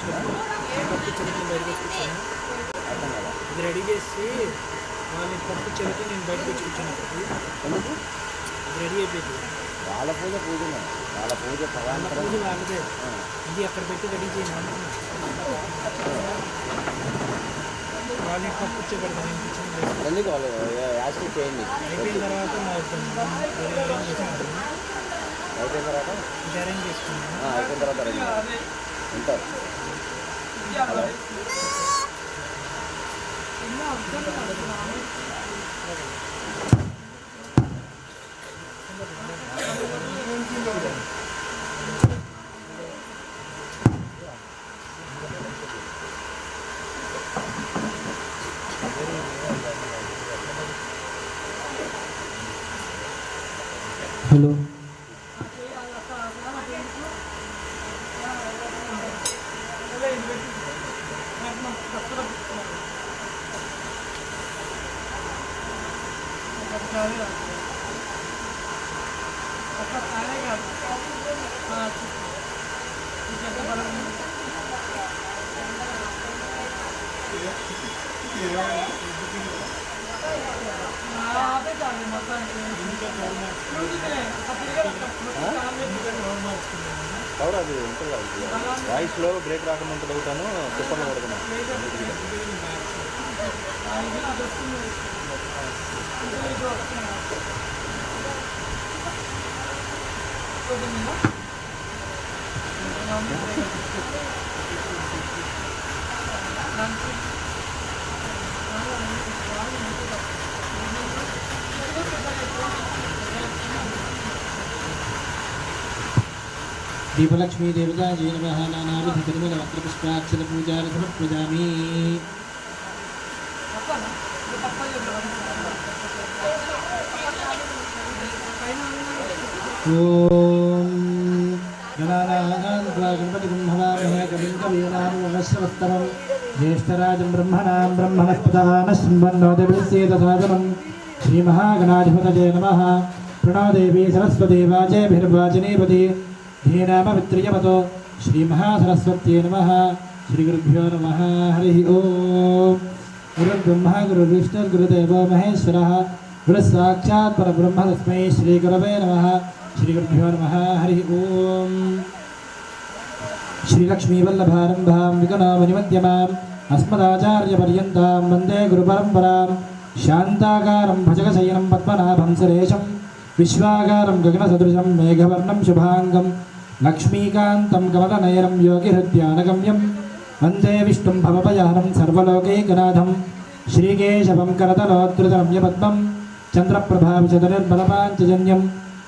చెప్పు పంపించడానికి నేను బయటకు వచ్చి కూర్చున్నా అర్థం కదా ఇది రెడీ చేసి వాళ్ళని పంపించడానికి నేను బయటకు వచ్చి కూర్చున్నా అక్కడికి. ఎందుకు ఇది రెడీ అయిపోయింది వాళ్ళ పూజ పూజనే వాళ్ళ పూజ వాళ్ళ పరాంతరం పూజ వాళ్ళదే ఇది అక్కడ పెట్టి రెడీ చేయండి అంటున్నా. వాళ్ళని పంపించబడతాను నేను కూర్చొని చేస్తాను. ఎందుకు వాళ్ళు యాక్సిడెంట్ చేయండి అయిపోయిన తర్వాత మా వేరే అరేంజ్ చేసుకుంటాను అయిపోయిన తర్వాత ఇది అరేంజ్ చేసుకున్నాను ఆ, అయిపోయిన తర్వాత రండి ఉంటారు హలో హలో ఎవరు అది ఉంటుంది వాయిస్లో బ్రేక్ రాకుండా ఉంటుంది అవుతాను చెప్పండి కొడుతున్నాను దీపలక్ష్మీ దేవతా జయ నమ నానావిధ తిరుమల వక్ర పుష్పాక్షర పూజారి సమర్పజామి ఓం గణానాం త్వా గణపతిం హవామహే కవిం కవీనామవశ్రవస్తమం జ్యేష్ఠరాజం బ్రహ్మణాం బ్రహ్మణస్పదాన శృण्वन्नोदभिस्येतसाదనం శ్రీమహాగణాధిపతజే నమః ప్రణోదేవి సరస్వదేవాజేభిర్వాచనీపతి ధీనామవిత్రియమతో శ్రీమహాసరస్వత్యే నమః శ్రీగురుభ్యో నమః హరి ఓం గురుర్బ్రహ్మ గురుర్విష్ణుర్గురుదేవో మహేశ్వరः గురుస్సాక్షాత్ పరబ్రహ్మ తస్మై శ్రీగురవే నమః శ్రీగురుభ్యో నమః హరి ఓం శ్రీలక్ష్మీవల్లభారంభాం విగణామనిమధ్యమాం అస్మదాచార్యపర్యంతాం వందే గురుపరంపరాం శాంతాకారం భజగశయనం పద్మనాభం సురేశం విశ్వాకారం గగనసదృశం మేఘవర్ణం శుభాంగం లక్ష్మీకాంతం కమలనయనం యోగిహృద్యానగమ్యం వందే విష్ణుం భవపయానం సర్వలోకైకనాథం శ్రీకేశవం కరతలోత్రుతరమ్యపద్మం చంద్రప్రభావిశతనిర్బలపాంచజన్యం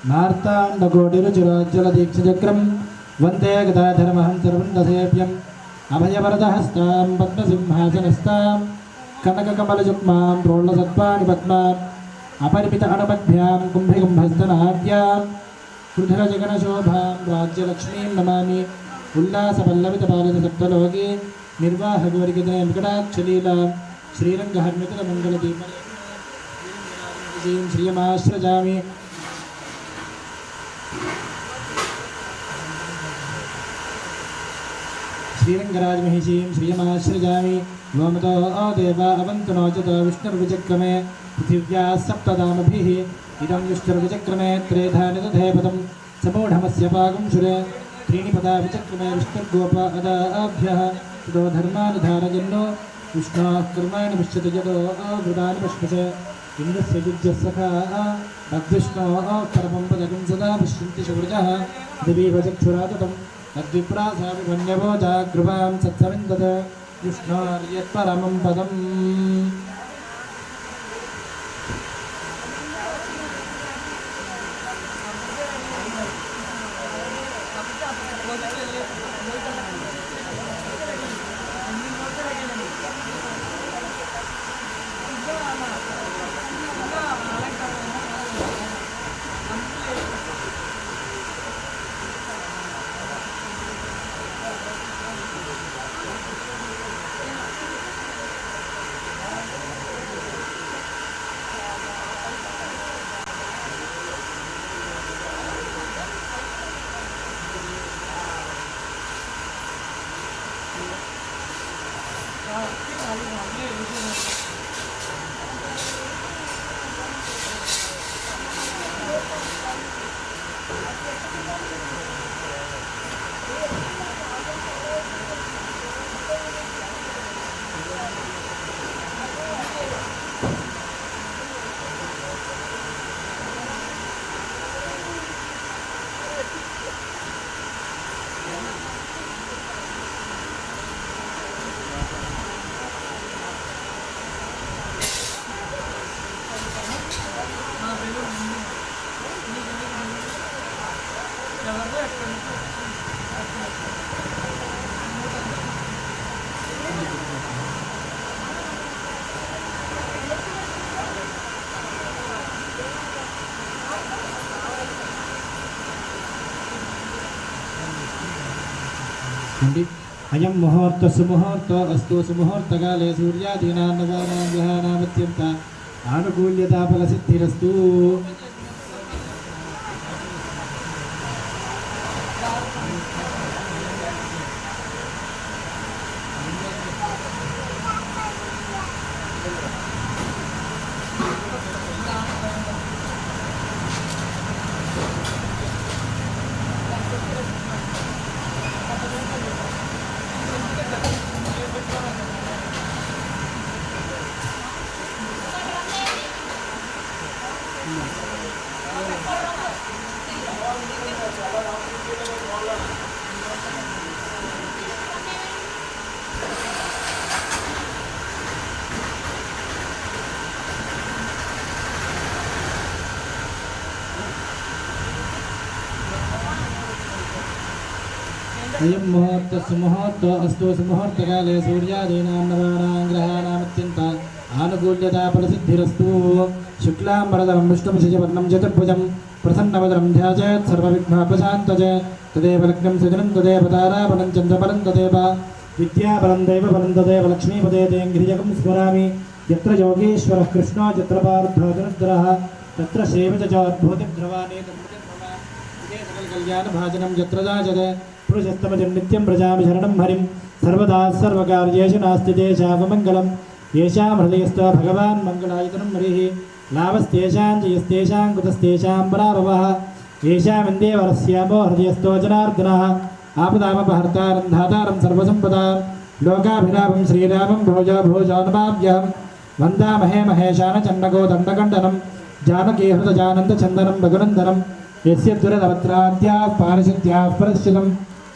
మార్తాండకోటిరుచిరోజ్వలదీక్షచక్రం వందే గదాధరమహం సర్వందసేవ్యం అభయవరదహస్తాం పద్మసింహాసనస్తాం కనకకమలజుగ్మాం ప్రోళ్ళసత్వాని పద్మాం అపరిమిత అణమధ్యాం కుంభికుంభస్తనాద్యాం వృధరజగణశోభాం రాజ్యలక్ష్మీం నమామి ఉల్లాసపల్లవితపాలిత సప్తలోకి నిర్వాహగోరికితనే వికటాక్షలీలా శ్రీరంగహర్మితమంగళదీప శ్రియమాశ్రజామి శ్రీరంగరాజమహిషీం శ్రియమాశ్రజామి నోమతో దేవ అవంతు నోచతో విష్ణుర్విచక్రమే పృథివ్యా సప్తదామభిः ఇదం విష్ణుర్విచక్రమే త్రేధాని తథేపదం సమూఢమస్య పాగుంశురే त्रीणि पदा विचक्रमे विष्णुर्गोप अदाभ्यः ततो धर्मानि धारयन्नो विष्णोः कर्माणि पश्यति यतो अवृतानि पश्यसे इन्द्रस्य युज्यः सखा तद्विष्णोः परमं पदकं सदा पश्यन्ति सुवृजः दिवीभचक्षुराततं तद्विप्रासाविमन्यवोचा कृपां सत्सविन्दत विष्णोर्यत्परमं पदम् అండి అయం ముహూర్త సుముహూర్త అస్తు సుముహూర్తకాలే సూర్యాదీనాన్నదానాం గ్రహాణామత్యంత ఆనుకూల్యతా ఫలసిద్ధిరస్తు అయం ముహూర్త సుముహూర్త అస్తు సుముహూర్తకాలే సూర్యాదీనాన్నదానాం గ్రహాణామత్యంత ఆనుకూల్యతా ఫలసిద్ధిరస్తు శుక్లాంబరధరం విష్ణుభుజవర్ణం చతుర్భుజం ప్రసన్నవదనం ధ్యాచేత్ సర్వవిఘ్నోపశాంతచే తదేవ లగ్నం సజనం తదేవ తారాబలం చంద్రబలం తదేవ విద్యాబలం దైవబలం తదేవ లక్ష్మీపదే తేంగిరిజకం స్మరామి యత్ర యోగేశ్వరः కృష్ణో యత్ర పార్థోజనద్రः తత్ర సేవితచోద్భూతిర్ధ్రువాణి కళ్యాణభాజనం యత్ర జాజతే పురుషస్తమజం నిత్యం ప్రజామి శరణం హరిం సర్వదా సర్వకార్యేషు నాస్తి దేశావమంగళం येषां हृदयस्थो भगवान् मङ्गलायतनं हरिः लाभस्तेषां जयस्तेषां कुतस्तेषां पराभवः येषामिन्दे वरस्यामो हृदयस्थो जनार्दनः आपदामपहर्तारं धातारं सर्वसम्पदां लोकाभिरामं श्रीरामं भोजो भोजो नमाभ्यहं वन्दामहे महेशानचण्डको दण्डकण्डनं जानकीहृतजानन्दचन्दनं भगुनन्दनं यस्य दुरदवत्राद्याः पारिशुद्ध्याः परश्चितम्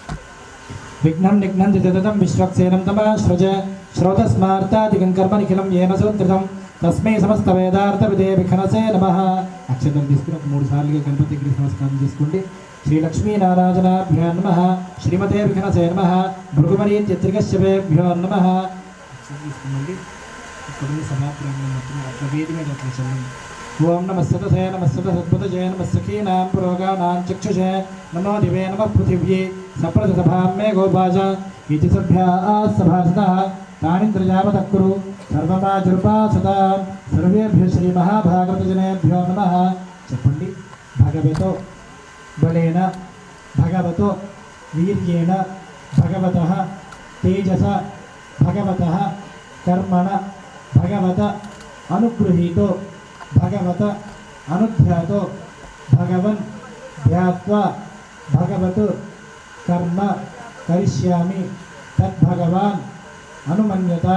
విఘ్నం నిఘ్నంతి తదతం విశ్వక్సేనం తమాశ్రజ శ్రోతస్మార్తాదికం కర్మ నిఖిలం ఏన సూత్రితం తస్మై సమస్త వేదార్థ విదే విఖనసే నమ అక్షతం తీసుకుని ఒక మూడు సార్లుగా గణపతి దగ్గరికి నమస్కారం చేసుకోండి శ్రీ లక్ష్మీనారాయణాభ్యో నమ శ్రీమతే విఘనసే నమ భృగుమరీత్యత్రికశ్యభ్యో నమ అక్షతం తీసుకోండి ఇక్కడ సమాప్రాంగం మొత్తం అట్లా వేది మీద అట్లా చల్లండి ఓం నమ సతసే నమ సత సద్భుతజే నమ సఖీనాం పురోగానాం చక్షుషే నమో దివే నమ పృథివ్యే సప్రసభాం మే గోపాజ ఇది సభ్యా సభాసత తానింద్రజావత కురు సర్వమాజృపాసత సర్వేభ్య శ్రీ మహాభాగవతజనేభ్యో నమ చెప్పండి భగవతో బలేన భగవతో వీర్యేణ భగవత తేజస భగవత కర్మణ భగవత అనుగృహీతో భగవత అనుధ్యాతో భగవన్ ధ్యాత్వా భగవత్ కర్మ కరిష్యామి తద్భగవాన్ అనుమన్యత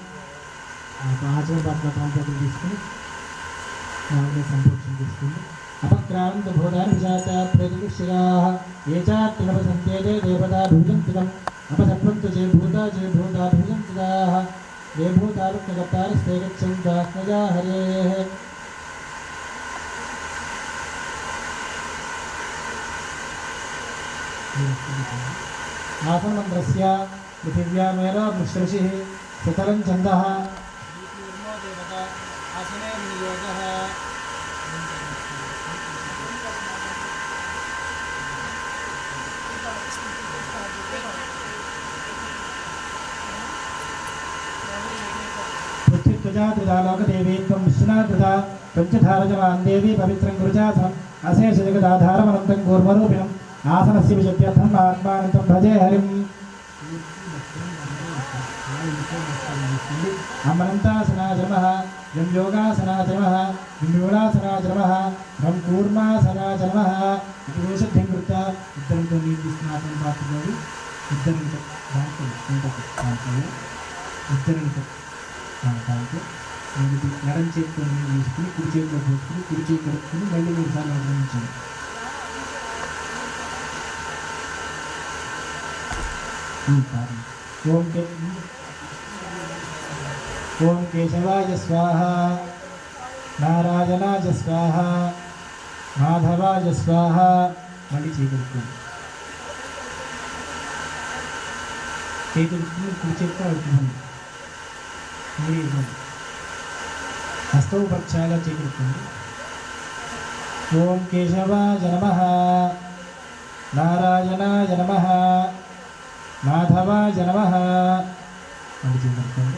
ఆచరణ పట్ల ప్రాంతాలు తీసుకుని నామని సంతోషం తీసుకుని అపక్రాంత భూతాన్ని విశాచ ప్రేతృష్యా ఏ చాత్రినవసంతేదే దేవతా భూజంతికం అపసత్వంత జయ భూత జయ భూతా భూజంతికా ఏ భూతాలు జగత్తారస్తే గచ్చంతాత్మజా హరే ఆసనమంత్రస్య పృథివ్యామేవ మృషిः సుతరం ఛందः ఆసనే వినియోగः పృథ్వీత్వజా త్రిదా లోకదేవీ త్వం విశ్వనాథదా పంచధారజమాన్ దేవీ పవిత్రం గురుజాసనం అశేష జగదాధారమనంతం కూర్మరూపిణం ఆసనస్య విశత్యర్థం ఆత్మానంతం భజే హరిం అమనంతాసనాచరమः యం యోగాసనాచరమः యం యోగాసనాచరమः రం కూర్మాసనాచరమः ఇది వేషధ్యం కృత ఇద్దరితో నీరు తీసుకున్న పాత్రలోని ఇద్దరితో దాంట్లో ఇంకొక దాంట్లో ఇద్దరితో దాంట్లో నీరు ఎడం చేతితో నీరు తీసుకుని కుడి చేతిలో పోసుకుని కుడి చేతి కడుక్కుని మళ్ళీ మూడు సార్లు ఆక్రమించాలి ఓం కే ఓం కేశవాయ స్వాహ నారాయణాయ స్వాహ మాధవాయ స్వాహ మళ్ళీ చేయగలుగుతుంది చేతులు కుడి చేతితో అవుతుంది మీరే ఇవ్వండి హస్తవు ప్రక్షాళన చేయగలుగుతుంది ఓం కేశవాయ నమ నారాయణాయ నమ మాధవాయ నమ మళ్ళీ చేయగలుగుతుంది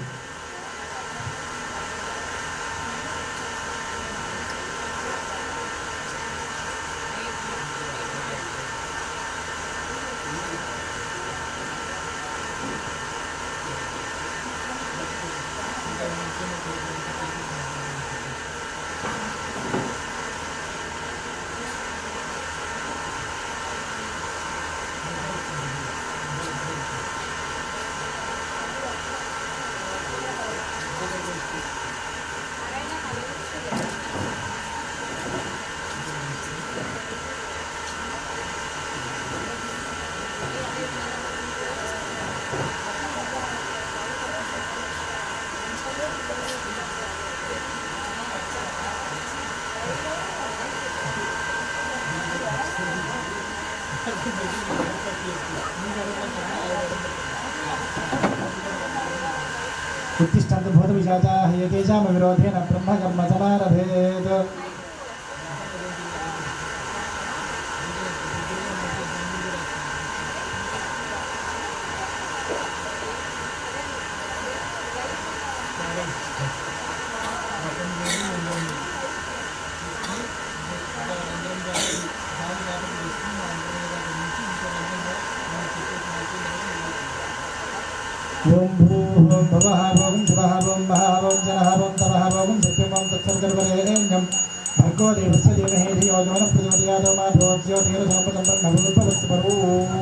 उत्तिष्ठन्तु भूतविशाचाः येतेषां विरोधेन ब्रह्मकर्म समारभेत् ఓం భూః భవః భవం శుభః భవం మహः భవం జనः భవం తపः భవం సత్యం భవం తత్సర్గర్వరేణ్యం భర్గో దేవस्य ధీమహి ధియో యో నః ప్రచోదయాత్ మా భవజ్యోతిరసంపదం బ్రహ్మభూతవస్తు పరో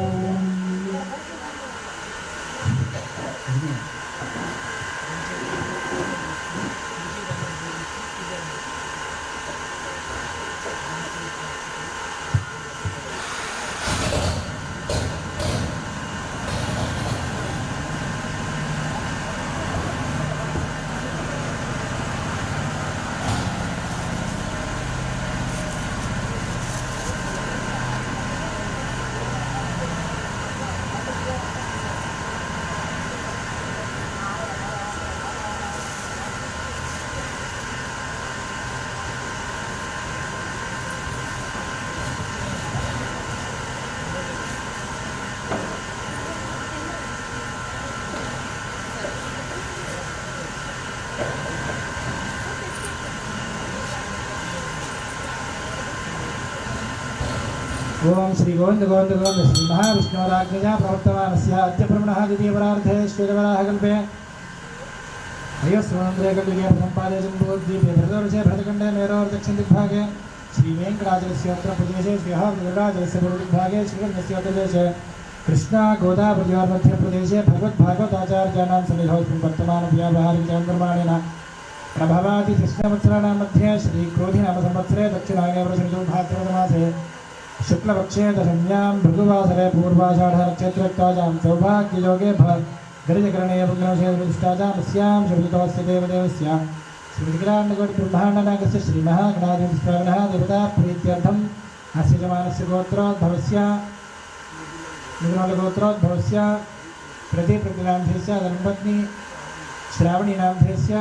ఓం శ్రీ గోవింద గోవింద గోవింద శ్రీ మహావిష్ణురాజ్ఞజా ప్రవర్తమానస్య అద్య బ్రహ్మణः ద్వితీయపరార్థే శ్వేతవరాహ కల్పే అయోస్వనంద్రే కల్పికే ప్రసంపాదే జంబోద్వీపే భరతవర్షే భరతఖండే మేరోర్దక్షిణ దిగ్భాగే శ్రీ వెంకటాచలస్యోత్ర ప్రదేశే శ్రీహాజలस्य పూర్వదిగ్భాగే శ్రీకృష్ణస్యోత్తదేశే కృష్ణా గోదావరియోర్मध्ये ప్రదేశే భగవద్భాగవతాచార్యాणां सन्निधौ वर्तमानव्यावहारिकचन्द्रमाणेन प्रभवाति कृष्णवत्सराणां मध्ये श्रीक्रोधिनामसंवत्सरे दक्षिणागे वृषभभाद्रपदमासे शुक्लपक्षे दशम्यां भृगुवासरे पूर्वाषाढनक्षत्रयुक्तायां सौभाग्ययोगे भ गरिजकरणे पुग्नवशेषाजां अस्यां शुभजितोऽस्य देवदेवस्य श्रीविग्राण्डकोटिब्रह्माण्डनागस्य श्रीमहागणाधिस्वामिनः देवता प्रीत्यर्थम् अस्य जमानस्य गोत्रोद्भवस्य निगुणगोत्रोद्भवस्य प्रतिप्रतिनामधेयस्य धर्मपत्नी श्रावणीनामधेयस्य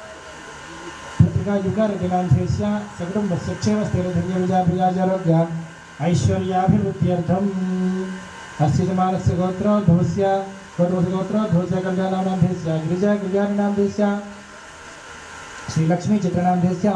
पुत्रिकायुगारतिनामधेयस्य सकुटुम्बस्य क्षेमस्थैर्यधैर्यविजाप्रियाजारोग्य ऐश्वर्याभिवृद्ध्यर्थम् अस्य जमानस्य गोत्रोद्भवस्य गोत्रस्य गोत्रोद्भवस्य कल्याणानामधेयस्य गिरिजा गिरिजानामधेयस्य श्रीलक्ष्मी चित्रनामधेयस्य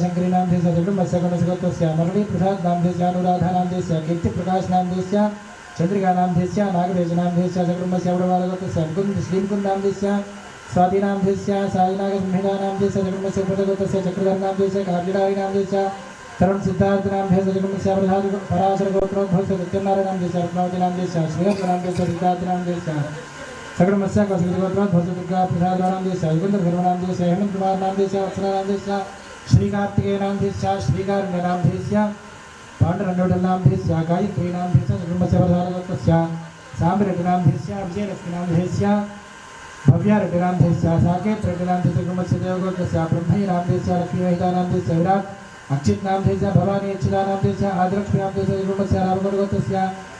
अन्नपूर्णाशङ्करीनामधेयस्य जगुम्बस्य गुणसगत्वस्य मरळी प्रसाद नामधेयस्य अनुराधानामधेयस्य कीर्तिप्रकाशनामधेयस्य చంద్రికానాంధేస్య నాగవేజనాంధేస్య చక్రమస్య అవడవాలగతస్య ముకుంద శ్రీముకుందాంధేస్య స్వాధీనాంధేస్య సాయినాగసంహితానాంధేస్య చక్రమస్య ఉపదగతస్య చక్రధర్నాంధేస్య కార్యడాయినాంధేస్య తరుణ్ సిద్ధార్థనాంధేస్య చక్రమస్య ప్రధాన పరాశర గోత్రోద్భవస్య సత్యనారాయణాంధేస్య రత్నావతినాంధేస్య శ్రీహర్నాంధేస్య సిద్ధార్థనాంధేస్య సగడమస్య కౌశికగోత్రోద్భవస్య దుర్గా ప్రసాదనాంధేస్య యుగంధర ధర్మనాంధేస్య హేమంత్ కుమారనాంధేస్య వత్సనాంధేస్య శ్రీకార్తికేయనాంధేస్య శ్రీకారుణ్యనాంధేస్య पाण्डुरण्डोडनामधेस्य गायत्रीनामधेस्य कुटुम्बस्य साम्बरेड्डिनामधेस्य विजयलक्ष्मीनामधेस्य भव्यारेड्डिनामधेस्य साकेतरेड्डिनामधेस्य कुटुम्बस्य देवगोत्रस्य ब्रह्मैनामधेस्य लक्ष्मीवहितानामधेस्य विराट् अक्षितनामधेस्य भवानी अच्युतानामधेस्य आदिलक्ष्मीनामधेस्य कुटुम्बस्य रामगोत्रस्य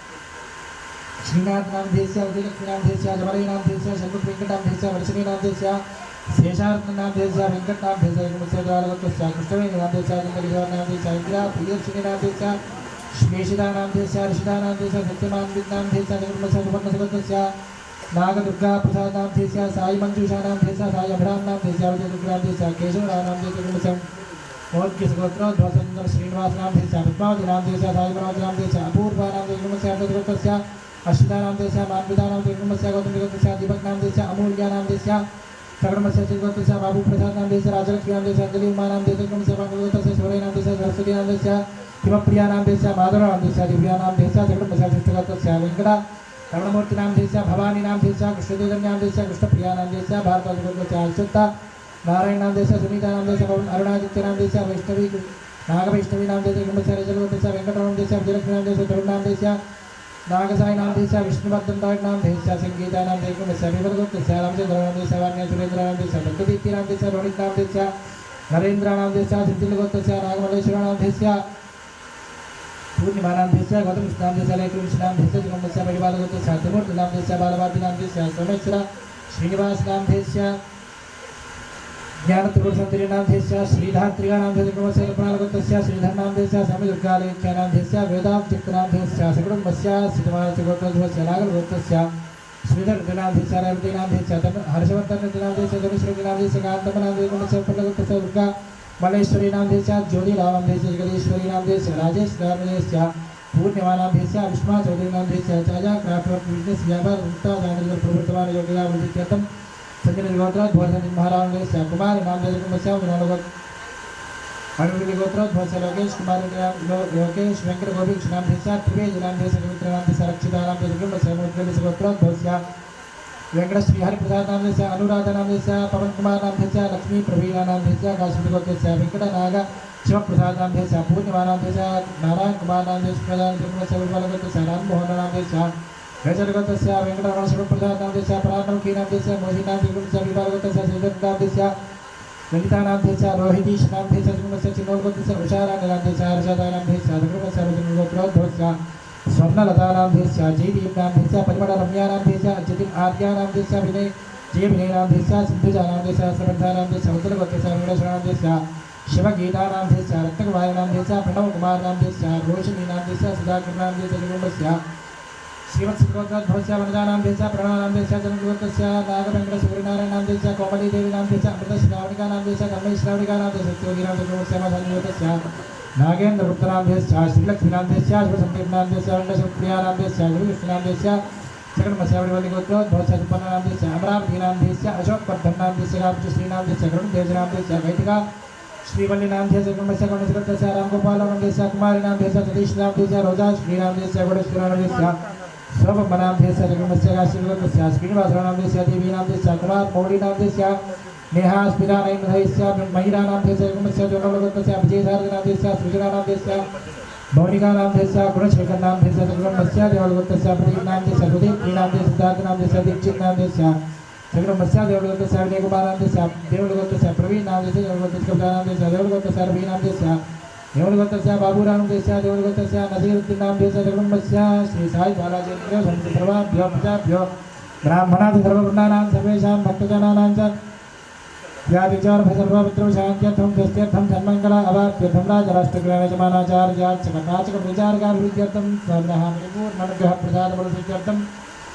श्रीनाथनामधेस्य विजयलक्ष्मीनामधेस्य जमलैनामधेस्य षण्मुखवेङ्कटामधेस्य वर्षिणीनामधेस्य शेषार्थनामधेस्य वेङ्कटनामधेस्य कुटुम्बस्य द्वारगोत्रस्य कृष्णवेणीनामधेस्य चन्द्रगिरिनामधेस्य इन्द्रा प्रियर्षिणीनामधेस्य श्वेषितानामधेस्य ऋषितानामधेस्य सत्यमान्वितामधेस्य कुटुम्बस्य सुवर्णसगोत्रस्य नागदुर्गा प्रसादनामधेस्य साई मञ्जूषानामधेस्य साई अभरामनामधेस्य विजयदुर्गामधेस्य केशवरामधेस्य कुटुम्बस्य मौर्यसगोत्रोध्वसन्द्र श्रीनिवासनामधेस्य पद्मावतीनामधेस्य साईमनोजनामधेस्य अपूर्वानामधेस्य कुटुम्बस्य अर्धदुर्गस्य अश्वितानामधेस्य मान्वितानामधेस्य कुटुम्बस्य गौतमगोत्रस्य दीपकनामधेस्य अमूल्यानामधेस्य सगणमस्य चित्गोत्रस्य बाबुप्रसादनामधेस्य राजलक्ष्मीनामधेस्य अञ्जलिमानामधेस्य कुटुम्बस्य मंगलगोत्रस्य शौर्यनामधेस्य सरस्वतीनामधेस्य हिमप्रियानामधेस्य माधवनामधेस्य दिव्यानामधेस्य सगणमस्य शिष्टगोत्रस्य वेङ्कट रमणमूर्तिनामधेस्य भवानीनामधेस्य कृष्णदेवनामधेस्य कृष्णप्रियानामधेस्य भारतगोत्रस्य अच्युत नारायणनामधेस्य सुनीतानामधेस्य पवन अरुणादित्यनामधेस्य वैष्णवी नागवैष्णवीनामधेस्य कुटुम्बस्य रजलगोत्रस्य वेङ्कटरामधेस्य विजयलक्ष्मीनामधेस्य तरुणामधेस्य नागसायनामधेस्य विष्णुवर्धनरायणामधेस्य सङ्गीतानामधेस्य कुटुम्बस्य विवरगोत्रस्य रामचन्द्रनामधेस्य वाण्या सुरेन्द्रनामधेस्य दत्तदीप्तिनामधेस्य रोहितनामधेस्य नरेन्द्रनामधेस्य सिद्धिलगोत्रस्य नागमल्लेश्वरनामधेस्य पूर्णिमानामधेस्य गौतमकृष्णामधेस्य लेखकृष्णामधेस्य कुटुम्बस्य परिपालगोत्रस्य तिमूर्तिनामधेस्य बालभारतीनामधेस्य सोमेश्वर श्रीनिवासनामधेस्य ज्ञानत्रिपुरसुन्दरीनामधेस्य श्रीधात्रिकानामधेस्य कुटुम्बस्य कल्पनालगोत्रस्य श्रीधरनामधेस्य स्वामिदुर्गालेख्यानामधेस्य वेदाब्दिक्तनामधेस्य सकुटुम्बस्य सिद्धमानसगोत्रोद्भवस्य नागरगोत्रस्य श्रीधरनामधेस्य रेवतीनामधेस्य हर्षवर्धननामधेस्य धनुश्रीनामधेस्य कान्तमनामधेस्य कुटुम्बस्य उपलगोत्रस्य दुर्गा मल्लेश्वरीनामधेस्य ज्योतिरामधेस्य जगदीश्वरीनामधेस्य राजेशनामधेस्य पूर्णिमानामधेस्य विष्मा चौधरीनामधेस्य चाजा क्राफ्ट बिजनेस व्यापार मुक्ता जानकर प्रवर्तमान योगिया वृद्धित्यर्थम सज्जन गोत्र ध्वजन महाराज कुमार नाम दे कुमस्या विनोद अनुविधि गोत्र ध्वज लोकेश कुमार लोकेश वेंकट गोविंद नाम देशा त्रिवेद नाम देश पवित्र नाम देश रक्षिता नाम देश कुमस्या मुद्गल गोत्र ध्वजया वेंकट श्री हरि प्रसाद नाम देश अनुराधा नाम देश पवन कुमार नाम देश लक्ष्मी प्रवीणा नाम देश काश्मीर गोत्र से वेंकट नाग शिव प्रसाद नाम देश पूर्णिमा नाम देश नारायण कुमार नाम देश प्रधान कुमस्या विमल गोत्र से राम मोहन नाम देश रजरगतस्य वेंकटरमण शिवप्रसाद नामदेस्य परानमुखी नामदेस्य मोहिनी नामदेस्य विभागतस्य श्रीधर नामदेस्य ललिता नामदेस्य रोहितीश नामदेस्य कुमस्य चिन्नोलगतस्य उषाराणि नामदेस्य हर्षदा नामदेस्य धर्मस्य रजनगोत्रोद्भवस्य स्वर्णलता नामदेस्य जयदीप नामदेस्य परिमळ रम्या नामदेस्य जतिन आर्या नामदेस्य विनय जय विनय नामदेस्य सिद्धुजा नामदेस्य समर्था नामदेस्य उत्तरगतस्य वेणेश्वर नामदेस्य शिवगीता नामदेस्य रत्नकुमार नामदेस्य प्रणव कुमार नामदेस्य रोशिनी नामदेस्य सुधाकर नामदेस्य कुटुम्बस्य श्रीमत्सुगोत्रोद्भवस्य वनदानां देशः प्रणवानां देशः जनगोत्रस्य नागवेङ्कटसूर्यनारायणां देशः कोमलीदेवीनां देशः अमृतश्रावणिकानां देशः कर्मैश्रावणिकानां देशः योगिनां देशस्य मधुगोत्रस्य नागेन्द्रगुप्तनां देशः श्रीलक्ष्मीनां देशः शिवसन्दीपनां देशः वण्डसुप्रियानां देशः गुरुकृष्णानां देशः सकलमस्यावलिवलिगोत्रोद्भवस्य सुपर्णानां देशः अमरावतीनां देशः अशोकवर्धनां देशः रामचश्रीनां देशः गरुणदेवजनां देशः वैदिका श्रीवल्लीनां देशः कुर्मस्य कौणसकृतस्य रामगोपालनां देशः कुमारीनां देशः सतीशनां देशः रोजा श्रीनां देशः गुणेश्वरानां देशः स्वपमनां देशः जगमस्य काशीलगतस्य श्रीनिवासराणां देशः देवीनां देशः कुमार मौलीनां देशः नेहा स्मिरानां देशः महिलानां देशः जगमस्य जोनलगतस्य विजयधारणां देशः सृजनानां देशः मौनिकानां देशः गुणशेखरनां देशः जगमस्य देवलगतस्य प्रदीपनां देशः सुदीप्तीनां देशः सिद्धार्थनां देशः दीक्षितनां देशः जगन्मस्या देवलगतस्य विजयकुमारां देशः देवलगतस्य प्रवीणां देशः देवलगतस्य कपिलानां देशः देवलगतस्य रवीणां देशः देवलगतस्य बाबूरां देशः देवलगतस्य नसीरुद्दीनां देशः जगन्मस्य श्री साई बालाजेन्द्र सन्ति सर्वाभ्यो प्रजाभ्यो ब्राह्मणादि सर्ववर्णानां सर्वेषां भक्तजनानां च व्याधिचार सर्वमित्रं शान्त्यर्थं स्वस्त्यर्थं सन्मङ्गल अवाप्यर्थं राजराष्ट्रग्रहणजमानाचार्याच्च कर्णाचक विचारकाभिवृद्ध्यर्थं स्वर्णः परिपूर्णनुग्रह प्रसादबलसिद्ध्यर्थं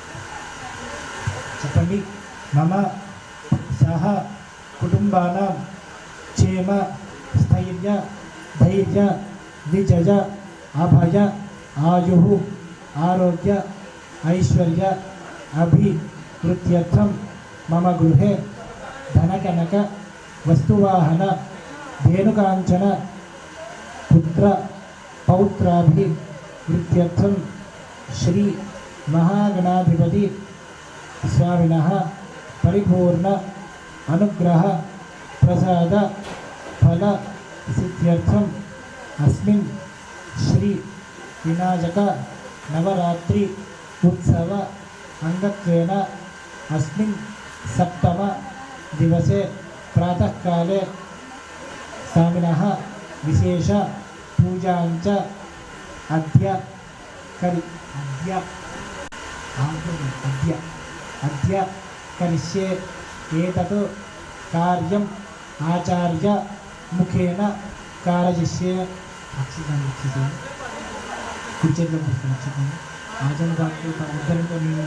చెప్పండి మమ సహ కుటుంబానాం క్షేమ స్థైర్య ధైర్య విజయ అభయ ఆయు ఆరోగ్య ऐश्वर्य अभिवृद्ध्यर्थं मम गृहे धनकनक वस्तुवाहन धेनुकाञ्चन पुत्र पौत्राभिवृद्ध्यर्थं श्री महागणाधिपति स्वामिनः परिपूर्ण अनुग्रह प्रसाद फल सिद्ध्यर्थम् अस्मिन् श्री विनायक नवरात्रि उत्सव अङ्गत्वेन अस्मिन् सप्तम दिवसे प्रातःकाले स्वामिनः विशेष पूजाञ्च अद्य करि अद्य अद्य अद्य करिष्ये एतत् कार्यम् आचार्य मुखेन कारयिष्ये అక్షితాన్ని ఇచ్చేసాను కూర్చేట్లో పుస్తకం అక్షితాన్ని ఆచరణ దాంట్లో ఉద్దరంతో నేను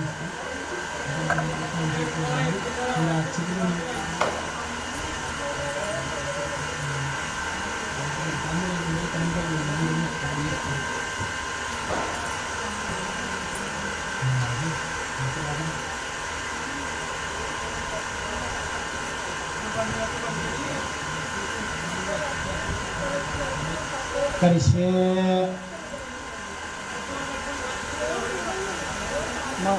ఇలా అక్షితులు करिष्ये न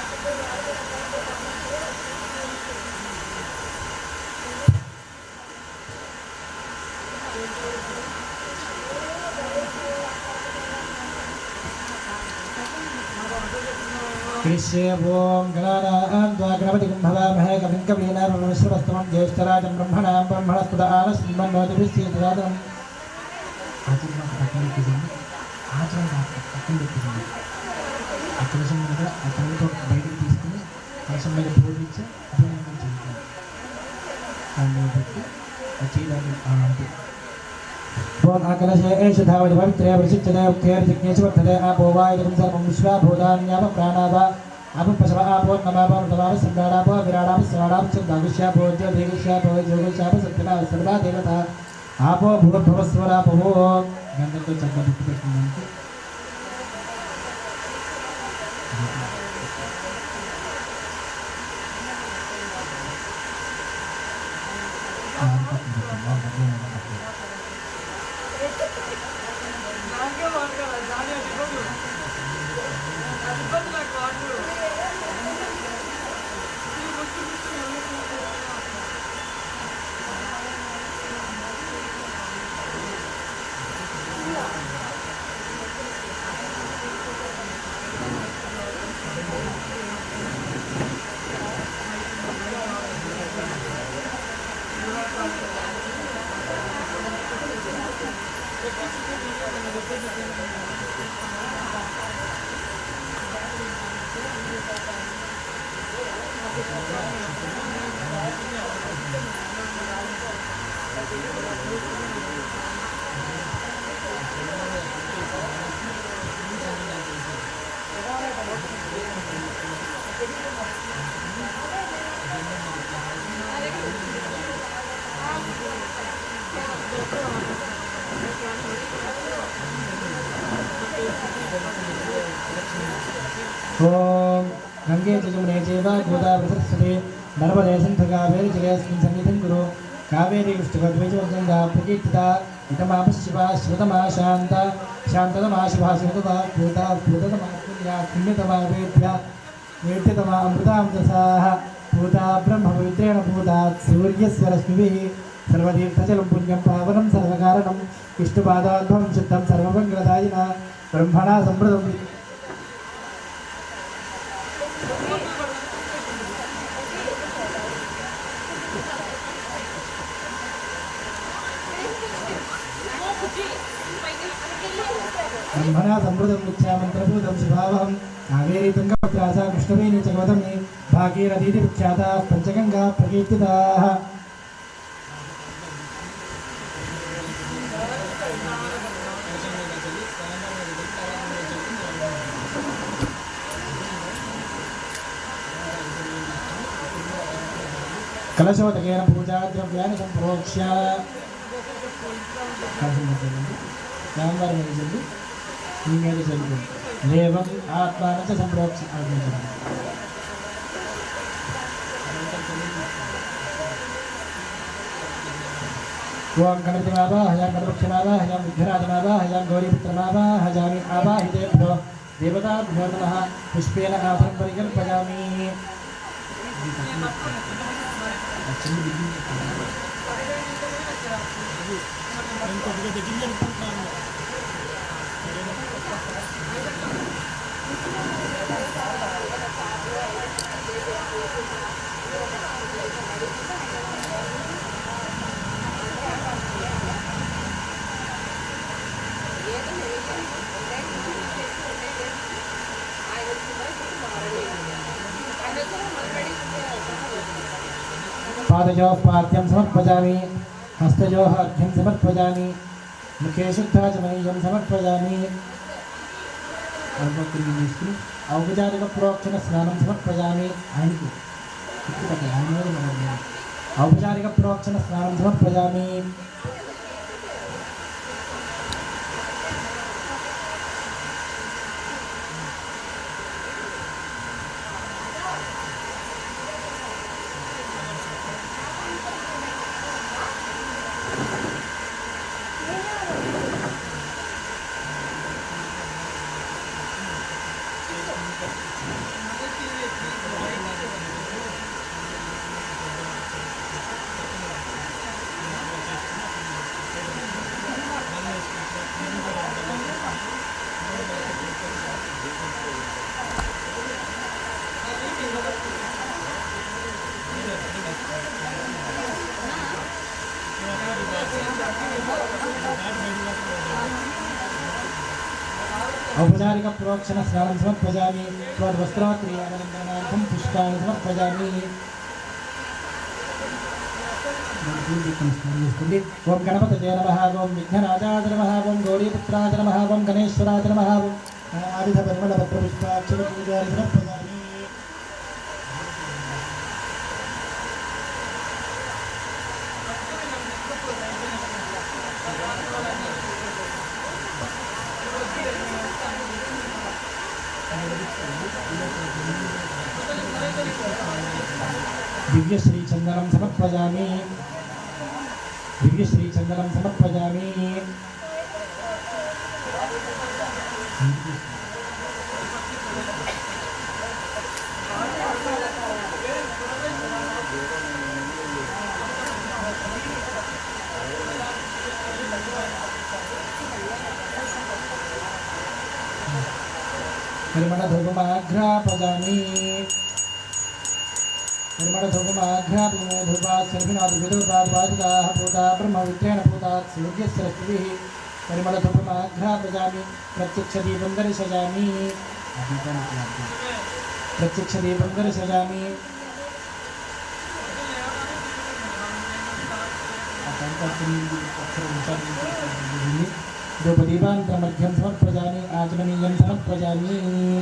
कृष्ये ॐ गणानां द्वा गणपतिं भवामहे कविं कवीना ब्रह्मश्रवस्तमं ज्येष्ठराजं ब्रह्मणां ब्रह्मणस्पद आनस्मन्नोतिभिश्चेतराजम् ఆచరణ పక్కన పెట్టింది ఆచరణ పక్కన పెట్టింది ఆ కలశం మీద ఆ తల్లితో బయటికి తీసుకుని కలశం మీద బోధించి అభినందన చేయాలి దాన్ని పెట్టి ఆ చేయడానికి అంటే ఓం ఆకలశే ఏష ధావతి పవిత్రే ప్రసిద్ధతే ఉక్తేర్ జిజ్ఞేష వర్తతే ఆపో వాయుదం సర్వం విశ్వా భూతాన్యాప ప్రాణాప ఆపం పశవ ఆపో నమాపం నమాప సంగాడాప విరాడాప శ్రాడాప చందాగుష్యాపో జ్యోతిగుష్యాపో యోగుష్యాప సత్యనా సర్వా దేవత ఆపో భూర్భవస్వరాపో గంధంతో చక్కగా గుర్తు పెట్టిందంటే నాకే వాడగల జాలి అడిగోడు అది నాకు వాడు ఓం గంగే జమునే చేవ గోదావరి సరస్వతి నర్మదే సంధగావేరి జలేస్మిన్ సన్నిధిం కురు కావేరీ కృష్ణగద్వైజవర్గంగా ప్రకీర్తిత ఇతమాప శివ శివతమా శాంత శాంతతమా శివ శివతమా భూత భూతతమా పుణ్య పుణ్యతమా వేద్య వేద్యతమా అమృతామృతసాః భూత బ్రహ్మ పవిత్రేణ భూతాత్ సూర్యస్య రశ్మిభిः సర్వతీర్థజలం పుణ్యం పావనం సర్వకారణం విష్ణుపాదాద్భవం శుద్ధం సర్వమంగళదాయిన బ్రహ్మణా సంప్రదం బ్రహ్మణా సంవృతం మిథ్యామంత్రభూతం శివావహం కావేరీ తుంగభద్రాస కృష్ణవేణి చ గౌతమి భాగీరథీతి విఖ్యాత పంచగంగా ప్రకీర్తితా కలశోదకేన పూజాద్రవ్యాన్ని సంప్రోక్ష్య కలశం పెట్టండి రామవారి మీద చల్లి మీ మీద చల్లుకోండి देवम् आत्मानं च सम्प्रोक्ष ओम गणपतिमावाहयां गणपक्षमावाहयां विघ्नराजमावाहयां गौरीपुत्रमावाहयामि आवाहितेभ्यो देवताभ्यो नमः पुष्पेण आसनं परिकल्पयामि पादयोः पाद्यं समर्पयामि हस्तयोः अर्घ्यं समर्पयामि मुखे शुद्धाचमनीयं समर्पयामि ఔపచారిక ప్రోక్షణ స్నానం సమర్పయామి ఆయనకు చిక్కుపట్టి ఆయన మీద మనం లేదు. ఔపచారిక ప్రోక్షణ స్నానం సమర్పయామి ఔపచారిక ప్రోక్షణ స్నానం సమర్పయామి స్వద్వస్త్రాక్రియానందనార్థం పుష్పాన్ని సమర్పయామి ఓం గణపతయ నమ ఓం విఘ్నరాజాయ నమ ఓం గౌరీపుత్రాయ నమ ఓం గణేశ్వరాయ నమ ఓం ఆయుధ పరిమళ పత్ర పుష్పాక్షర పూజారి సమర్పయామి దివ్యశ్రీచందనం సమర్పయామి దివ్యశ్రీచందనం సమర్పయామి పరిమళధూపమాఘ్రాపయామి నిర్మలధూపమాఘ్రాపిమే ధూపాత్ శర్భినాథ్ విధూపాత్ బాధితాः భూతా బ్రహ్మవిద్రేణ భూతాత్ సూర్యస్య రశ్మిభిः పరిమళధూపమాఘ్రాపయామి ప్రత్యక్షదీపం దర్శయామి ప్రత్యక్షదీపం దర్శయామి ధూపదీపాంతరమధ్యం సమర్పయామి ఆచమనీయం సమర్పయామి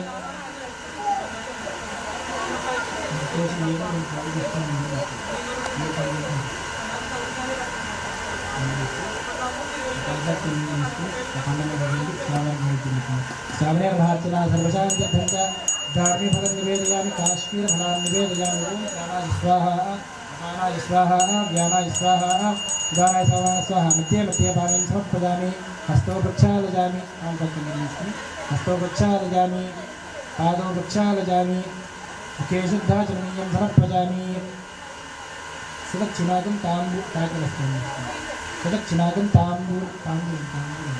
శ్రావణేర్భార్చన సర్వశాంత్యర్థంచ ధార్మిఫలం నివేదయామి కాశ్మీరఫలాన్ని నివేదయామి ఓం ప్రాణాయ స్వాహ అపానాయ స్వాహ వ్యానాయ స్వాహ ఉదానాయ స్వాహ స్వాహ మధ్య మధ్య పాదం సమర్పయామి హస్తో ప్రక్షాళయామి ఆం పక్కన హస్తో ప్రక్షాళయామి పాదో ప్రక్షాళయామి ముఖే శుద్ధాచమనీయం సమర్పయామి సుదక్షిణాకం తాంబూ తాకలస్తుంది సుదక్షిణాకం తాంబూ తాంబూలం తాంబూలం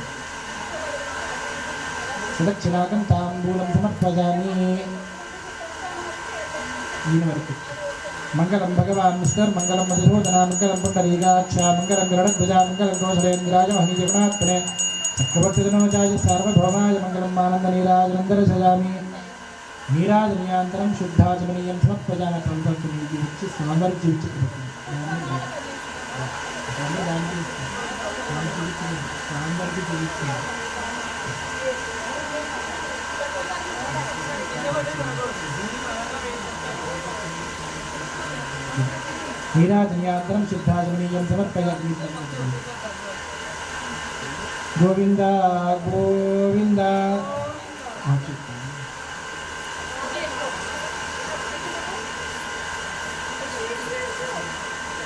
సుదక్షిణాకం తాంబూలం సమర్పయామి ఈయన వరకు మంగళం భగవాన్ మిస్టర్ మంగళం మధుసూదన మంగళం పుండరీకాక్ష మంగళం గరుడధ్వజ మంగళం కోశలేంద్రాయ మహీ జగన్నాథ్నే చక్రవర్తినోజాయ సార్వభౌమాయ మంగళం ఆనంద నీరాజనందరశయామి నీరాజనీయాంతరం శుద్ధాచమనీయం సమర్పయామి పంపకు మీకు ఇచ్చి సామర్థ్యం ఇచ్చి సామర్థ్యం చూపించాను నీరాజనీయాంతరం శుద్ధాచమనీయం సమర్పయామి గోవింద గోవింద ఆ, చూ-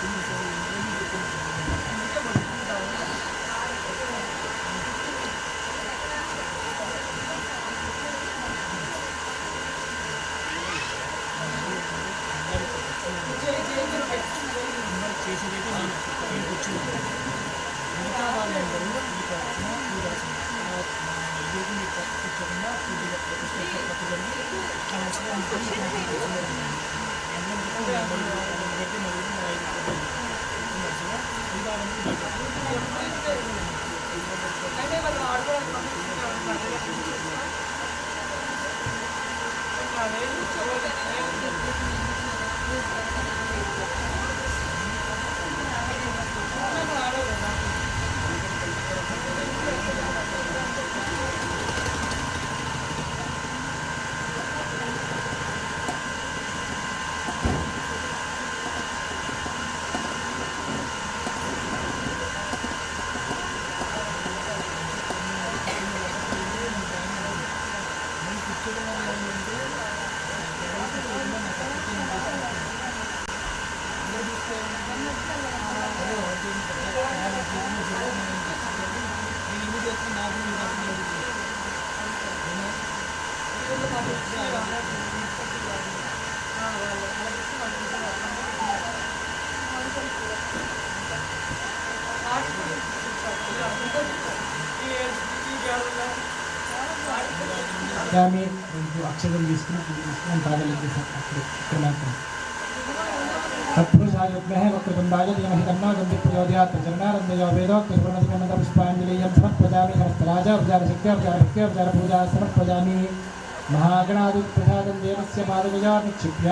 ఆమె రెండు అక్షరం తీసుకుని పూజ తీసుకుని పాదాలు అక్కడ ఇక్కడ మాత్రం तत्पुरुषाय विद्महे वक्रतुण्डाय धीमहि तन्नो दन्ति प्रचोदयात् प्रचन्नानन्दयो वेदोक्तिपूर्णतिमन्दपुष्पाञ्जलिं समर्पयामि समस्तराजोपचारशक्त्योपचारभक्त्योपचारपूजा समर्पयामि महागणादिप्रसादं देवस्य पादगजा निक्षिप्य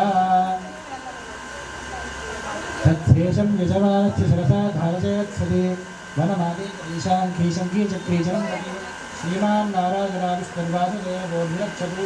तत्शेषं यजमानस्य शिरसा धारयत्सति वनमादे ईशाङ्खीशङ्खी चक्रीचनं श्रीमान् नारायणाविष्णुर्वासुदेवो निरक्षतु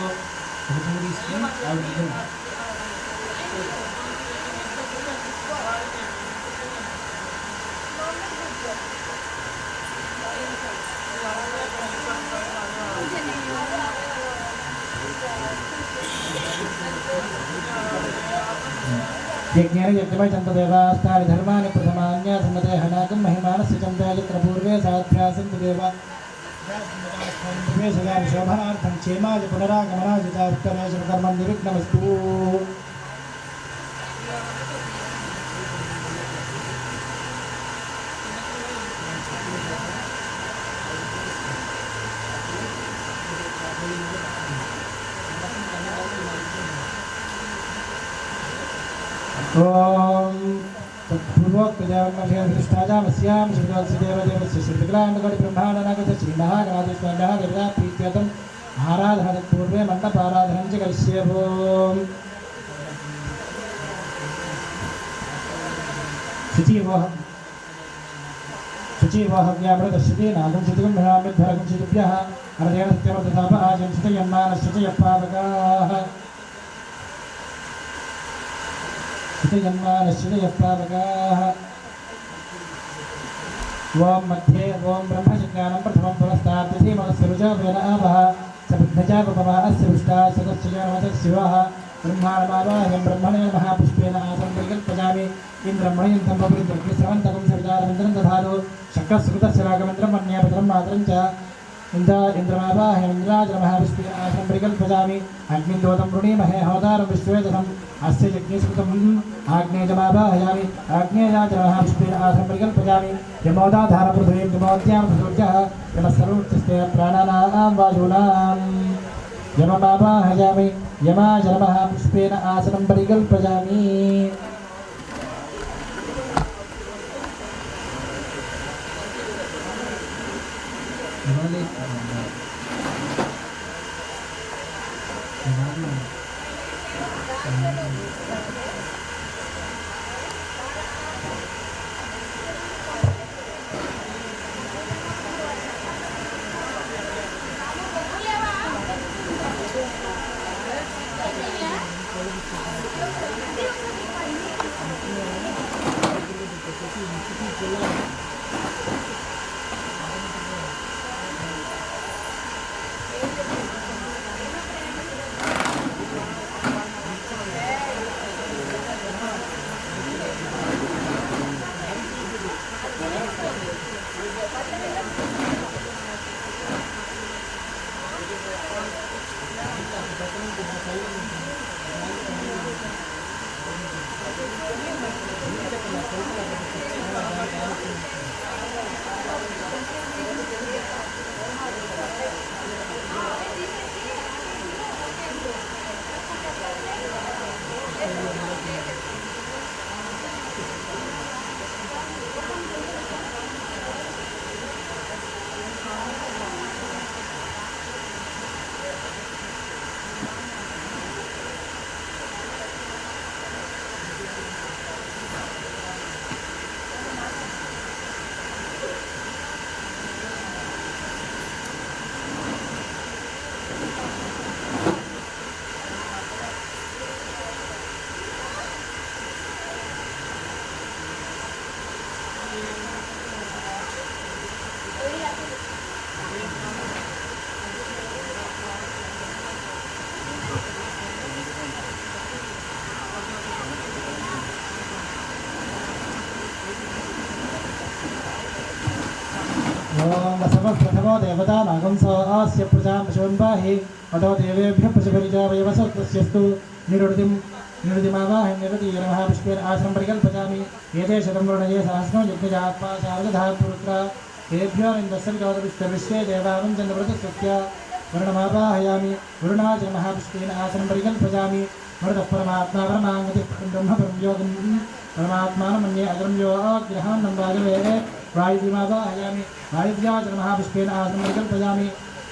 यज्ञेन यज्ञमय चन्द्रदेवास्तानि धर्माणि प्रथमान्या सम्मते हनाकं महिमानस्य चन्द्र यत्र पूर्वे साध्यासन्ति देवा सदा शोभनार्थं क्षेमाय पुनरागमनाय च उत्तरे शुभकर्मं निर्विघ्नमस्तु ॐ तत्पूर्वोक्तदेवमभिष्टाजामस्यां श्रीदेवस्य देवदेवस्य श्रीविकलाण्डकोटि ब्रह्माण्डनागस्य श्रीमहागणाधीश्वरः देवता प्रीत्यर्थम् आराधनपूर्वे मण्डपाराधनं च करिष्ये भोम् शुचिवोह शुचिवोहव्यामृतश्रुति नागं शुतिगं भ्रामिद्भरगं शुतिभ्यः अरदेन सत्यमर्थताप आजं शुतयन्मानश्रुतयः पावकाः श्रुतजन्मानश्रुतयः पावकाः ॐ मध्ये ॐ ब्रह्मज्ञानं प्रथमं पुरस्ताद्यधीमनस्य रुजोवेन आवः सबुद्धजापमा अस्य पुष्टा सदस्य जानमतः शिवः ब्रह्माणमावाह्यं ब्रह्मणे महापुष्पेन आसं परिकल्पयामि इन्द्रं मणियन्तं बबुलिन्द्रग्निस्रवन्तकं सवितारमन्त्रं दधातु शक्रस्कृतस्य रागमन्त्रं मन्यापत्रं मात्रं च इन्द्र इन्द्रमावाह्यमिन्द्राजमहाविष्पे आसनं परिकल्पयामि अग्निन्दोतं वृणीमहे होदारं विश्वेदनम् अस्य यज्ञस्कृतम् आग्नेयमावाहयामि आग्नेयाजमहाविष्पे आसनं परिकल्पयामि यमोदाधारपृथ्वीं यमोद्यां सूर्यः यमः सर्वोच्चस्ते प्राणानां वायूनां यममावाहयामि यमाजनमः पुष्पेन आसनं परिकल्पयामि ఓం వసవప్రథమో దేవతా నాగంసోస్య ప్రజాం పశువన్వాహి అటో దేవేభ్య ప్రజపరిచావయవసత్వస్యస్తు నిరుడిం నిరుడిమావాహి నిరుడి నమః పుష్పేన ఆశ్రం పరికల్పయామి ఏతే శతం వృణయే సహస్రం యజ్ఞజాత్మా శారదధా పురుత్ర तेभ्यो इन्दस्य विश्वे देवावं चन्द्रव्रतस्य वर्णमावाहयामि वरुणाच महापुष्पेन आसनं परिकल्पयामि वरदः परमात्मा परमाङ्गतिः ब्रह्म परमयोगं परमात्मानं मन्ये अग्रं यो ग्रहं नन्दागवे वायुदिमावाहयामि वायुव्याच महापुष्पेन आसनं परिकल्पयामि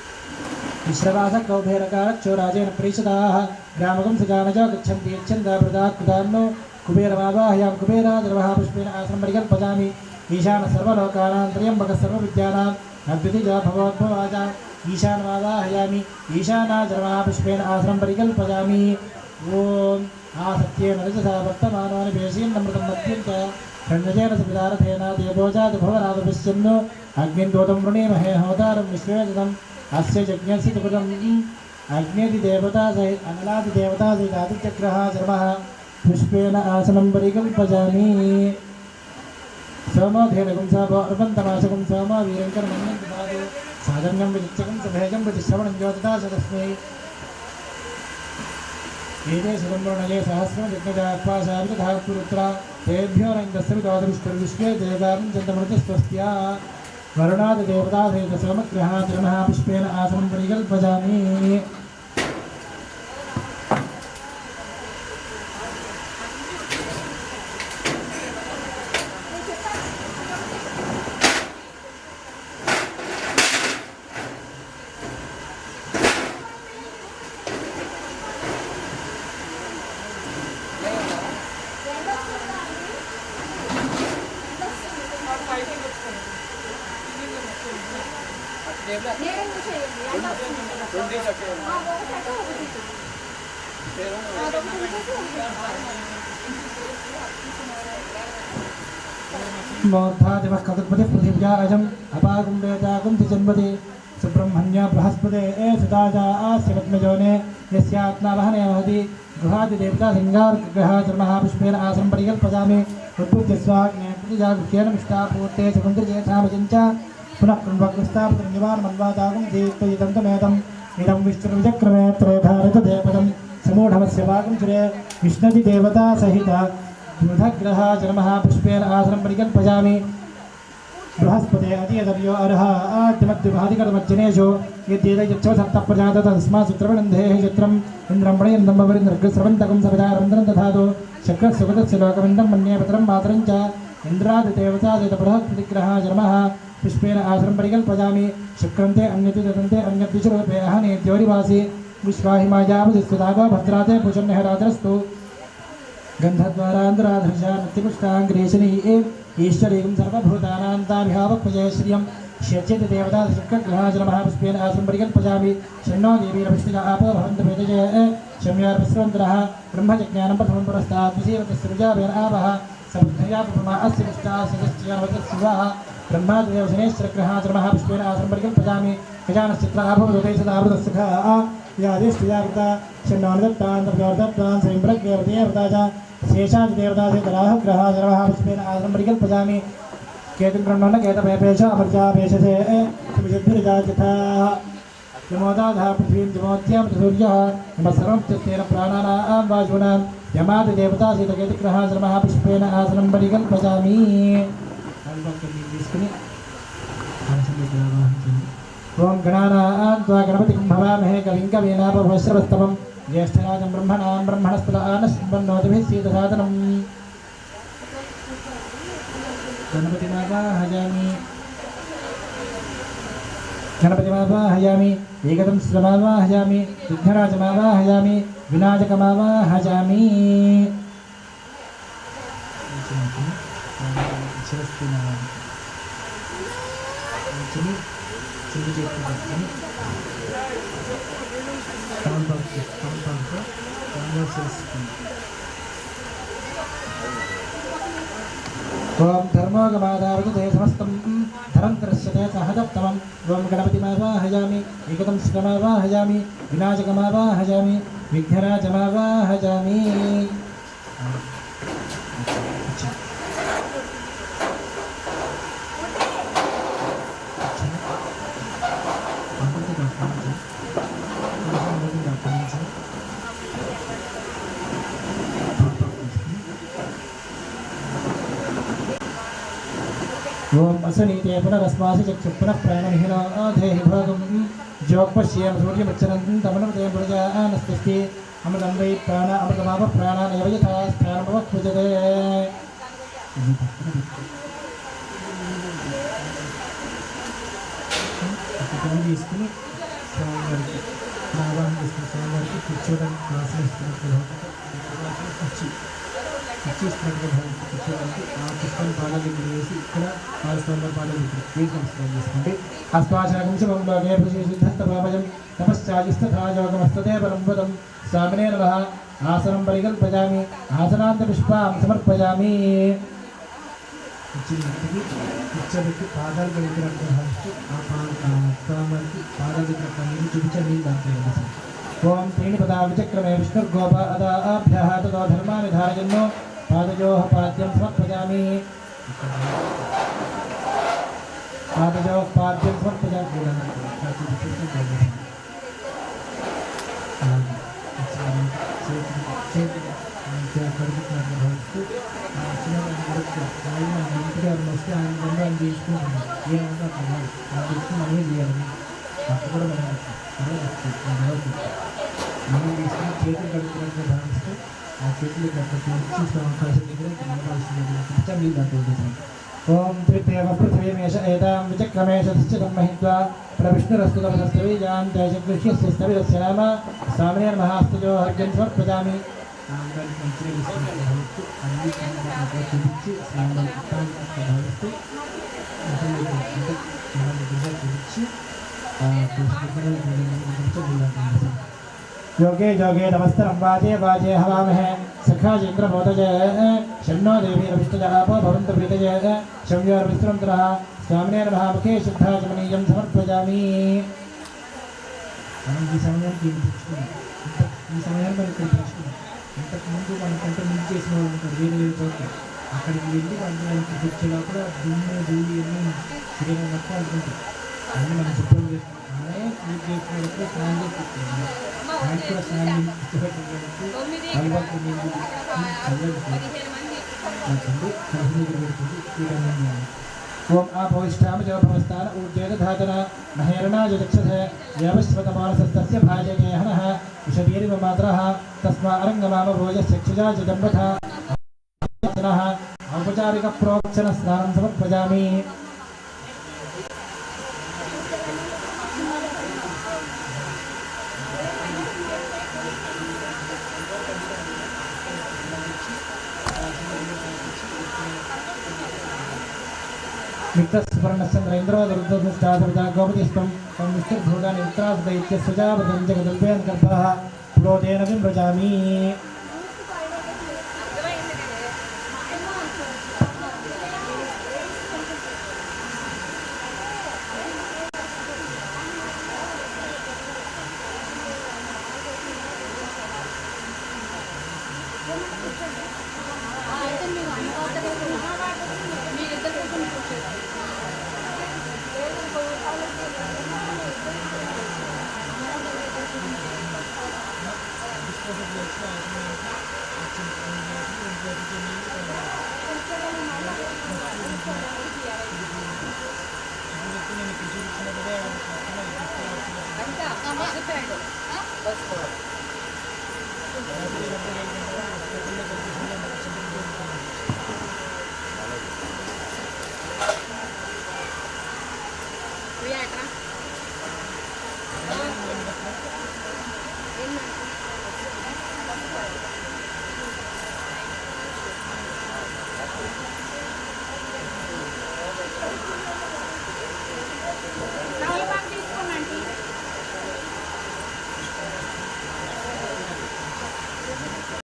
विश्रवासकौभेरकारक्षोराजेन प्रेषिताः ग्रामकं सजानज गच्छन्ति यच्छन्दावृतात्कृतान्नो कुबेरमावाहयां कुबेराजर्महापुष्पेन आसनं परिकल्पयामि ईशान सर्वलोकानां त्र्यम्बकः सर्वविद्यानाम् अद्वितीया भगवद्भवाच ईशानमावाहयामि ईशानाचरमापुष्पेण आसनं परिकल्पयामि ॐ आसत्येन रजसा वर्तमानोनिभेशीन्नमृतं मध्यं च खण्डजेन सविदारथेन देवोजात भवनादपश्यन्नो अग्निन्दोतं वृणीमहे होतारं विश्वेदम् अस्य यज्ञस्य चकृतम् अग्नेदिदेवता सहित अनलादिदेवता सहित आदित्यग्रः चर्मः पुष्पेण आसनं परिकल्पयामि सोमोधेनकं स अर्पन्तमाशकं सोम वीरङ्करमन्यं ददातु साधन्यं विचित्रकं सभेजं प्रतिश्रवणं ज्योतिता च तस्मै एते सुगन्धोणये सहस्रं यज्ञजात्पाशाविदधा पुरुत्रा तेभ्यो नैन्दस्य विदोदविष्णुर्विश्वे देवां चन्द्रमृतस्वस्त्या वरुणादिदेवतासहित सोमग्रहाचरणः पुष्पेण आसनं परिकल्पयामि నేను చేయండి అలా ట్వంటీ చెప్పేయండి ఆ ఒకటి అటు ఒకటి ఇటు. అదొకటి ఉంచేసి मोर्धादिवः कदत्पति पृथिव्या अजम् अपागुं वेदागुं तिजन्मति सुब्रह्मण्य बृहस्पते ए सुताजा आस्य पद्मजोने यस्यात्मावहने वहति गृहादिदेवता सिङ्गारग्रहा चर्महापुष्पेण आसनं परिकल्पयामि उद्बुद्ध्य स्वाग्ने प्रतिजागृह्येन मिष्टापूर्ते सुकुन्द्रजेथामचिञ्च पुनः कृण्वग्रस्तापतिर्निवानमन्वादागुं दीप्तयुतं तमेदम् इदं विष्णुविचक्रमे त्रयधारतदेपदं समूढमस्य वागं सुरे विष्णुदिदेवता सहित बुधग्रह जन्मः पुष्पेण आसनं परिकल्पयामि बृहस्पते अतीयदर्यो अर्ह आद्यमद्युभादिकर्मज्जनेषु यद्येतयच्छो सप्तः प्रजात तस्मात् सुत्रवणन्धेः चित्रम् इन्द्रं प्रणयन्दं भवरिन्द्रग्रस्रवन्तकं सवितारवन्दनं दधातु शक्रस्य सुगतस्य लोकविन्दं मन्ये पितरं मातरं च इन्द्रादिदेवतादित बृहस्पतिग्रहः जन्मः पुष्पेण आसनं परिकल्पयामि शुक्रन्ते अन्यति ददन्ते अन्यद्विषरूपे अहनेत्योरिवासि विश्वाहिमायावधिस्वदागो भद्राते पूजन्यः गन्धद्वारान्तराधर्षा नृत्यपुष्टाङ्ग्रेशनी ईश्वरीं सर्वभूतानान्ताभिहावक्पजय श्रियं ष्यच्यति देवता शुक्रग्रहाजनमहापुष्पेन आसनं परिकल्पयामि शन्नो देवीरपुष्टिका आपो भवन्तु भेदजय शम्यार्पस्वन्तरः ब्रह्मजज्ञानं प्रथमं पुरस्तात् विषीवतस्सृजावेन आपः सबुद्धया प्रथमा अस्य निष्ठास्य ब्रह्मादेव शनेश्वरग्रहाजनमहापुष्पेन आसनं परिकल्पयामि गजानश्चित्र आभवदुदे सदावृतस्सुखा यादिष्टिजावृता शन्नोदत्तान्तर्गोदत्तान् स्वयंप्रज्ञवतीयवता च शेषादिदेवता से तराह ग्रहा सर्वः पुष्पेन आसनं परिकल्पयामि केतुं ब्रह्मण केतभयपेश अमर्जापेशसे सुविशुद्धिरिजा यथाः यमोदाधः पृथ्वीं जमोत्यां सूर्यः नमः सर्वं तेन प्राणानां वायुनां यमादिदेवता सीतकेतुग्रहा सर्वः पुष्पेन आसनं परिकल्पयामि తీసుకుని ఓం గణానాం త్వా గణపతిం భవామహే కవిం కవీనాపభశ్రవస్తమం జ్యేష్ఠరాజం బ్రహ్మణాం బ్రహ్మణస్పదానస్పన్నోతిభిः సీతసాదనం గణపతిమావాహయామి గణపతిమావాహయామి ఏకదం శ్రమావాహయామి విఘ్నరాజమావాహయామి వినాయకమావాహయామి చిన్ని చిన్ని చేతి పట్టుకొని sound box sound box sound box వేసుకుంది ఓం ధర్మోగమాదావృతే సమస్తం ధరం దృశ్యతే సహదత్తమం ఓం గణపతిమావాహయామి ఏకదం శివమావాహయామి వినాయకమావాహయామి విఘ్నరాజమావాహయామి ఓం అసనీతే పునరస్మాసి చక్షు పునః ప్రాణమిహినో దేహి భోగం జ్యోపశ్యేమ సూర్యముచ్చరం తమనమతే ప్రజానస్తస్తి అమృతం వై ప్రాణ అమృతమాప ప్రాణానేవ యథా స్థానమవత్వజతే పని తీసుకుని స్వామివారికి ఆవాహన చేసుకుని స్వామివారికి కూర్చోడానికి క్లాసులు ఇస్తున్నట్టు కుర్చీ కుర్చీ ఇస్తున్నట్టుగా భావించి కూర్చోడానికి ఆ పుస్తకాన్ని పాదాలు ఇక్కడ వేసి ఇక్కడ పాద స్వామివారి పాదాలు ఇక్కడ వేసి నమస్కారం చేసుకోండి అస్మాచరకం శుభం లోకే భుజేషిద్ధస్తభాభయం తపశ్చాజిస్తథాయోగమస్తదే పరం పదం స్వామినే నమ ఆసనం పరికల్పయామి ఆసనాంత పుష్పాం సమర్పయామి కూర్చుని కూర్చోబెట్టి పాదాలు కడుగుతున్నట్టు భావిస్తూ ఆ పాదాలకి పాదాల దగ్గర పన్నీరు చూపించండి దాంట్లో వేసి. ఓం త్రీణి పదా విచక్రమే విష్ణుర్గోప అదాభ్య తదో ధర్మాన్ని ధారయన్నో పాదయో పాద్యం సమర్పయామి పాదయో పాద్యం సమర్పయామి కడుగుతున్నట్టు భావిస్తూ ఆ చిన్నవాడిని కడుగుతూ ఆయన ఇంటికి ఎవరైనా వస్తే ఆయన ముందు ఆయన తీసుకుంటున్నాం ఏమంటే అట్లా కాదు ఆయన తీసుకుని మనమే చేయాలి అప్పుడు కూడా మనం అలా వస్తుంది మనం తీసుకుని చేతులు కడుగుతున్నట్టు భావిస్తూ ఆ చేతులు అట్లా చూసి అవకాశం దగ్గర మనకాల్సింది మీరు దాంట్లో ఉంటుంది ఓం త్రిదేవ పృథివీమేష ఏతాం విచక్రమేష స్థితం మహిత్వా ప్రవిష్ణురస్తు తమస్తవీజాంతే గృహ్యస్య స్థవిరస్య నామ స్వామినే మహాస్తజో హర్జం సమర్పజామి స్నానానికి మంచిగా తీసుకుంటూ భావిస్తూ అన్ని స్నానాలు చూపించి స్నానాలు భావిస్తూ అంటే స్నానాలు దగ్గరగా చూపించి योगे योगे नमस्तरं वाजे वाजे हवामहे सखाजेन्द्रमोदजे शन्नो देवी रविष्टजापो भवन्तु प्रीतये शम्योर्विस्तरं तरः स्वामिने नमः मुखे शुद्धाचमनीयं समर्पयामि మనం ఈ సమయం తీర్చుకున్నాం ఈ సమయాన్ని మనం ఇక్కడ తీసుకున్నాం ఇంతకు ముందు మనకంటే ముందు చేసిన వాళ్ళు ఉంటారు వేరే వేరే చోట్ల అక్కడికి వెళ్ళి వాళ్ళకి కూర్చే లోపల దుమ్ము ధూళి అన్నీ శరీరం మొత్తం అనుకుంటాం అన్నీ మనం శుభ్రం చేసుకుంటాం అలాగే పూజ చేసుకున్నప్పుడు స్నానం చేసుకుంటాం ఆయన కూడా స్నానం ఇష్టపడుతుంది తొమ్మిది అలవాటు నీళ్ళు చల్లగా పదిహేను మంది ఉంటుంది కలిసి పెడుతుంది శ్రీరంగం ఓం ఆపోయిష్టామజోభవస్థాన ఊర్జేదధాతన మహేరణాయ చక్షసే వ్యవశ్వతమానసస్తస్య భాజయేహనః విషవీరివ మాతరः తస్మా అరంగమామ భోజస్య క్షుజా జగంబథ ఔపచారిక ప్రోక్షణ స్నానం సమర్పజామి नित्यस्वर्णश्चन्द्रेन्द्रोदरुद्धस्टादविदा गोपतिष्ठं तं विष्णुर्भोगान् नित्रासदैत्यस्वजापदं जगदल्पेन गर्भः पुरोदेन विव्रजामि అర్థమైంది అయితే మీరు అన్నవాళ్ళతో మీరిద్దరు కూర్చొని కూర్చోండి అంతా చెప్పాడు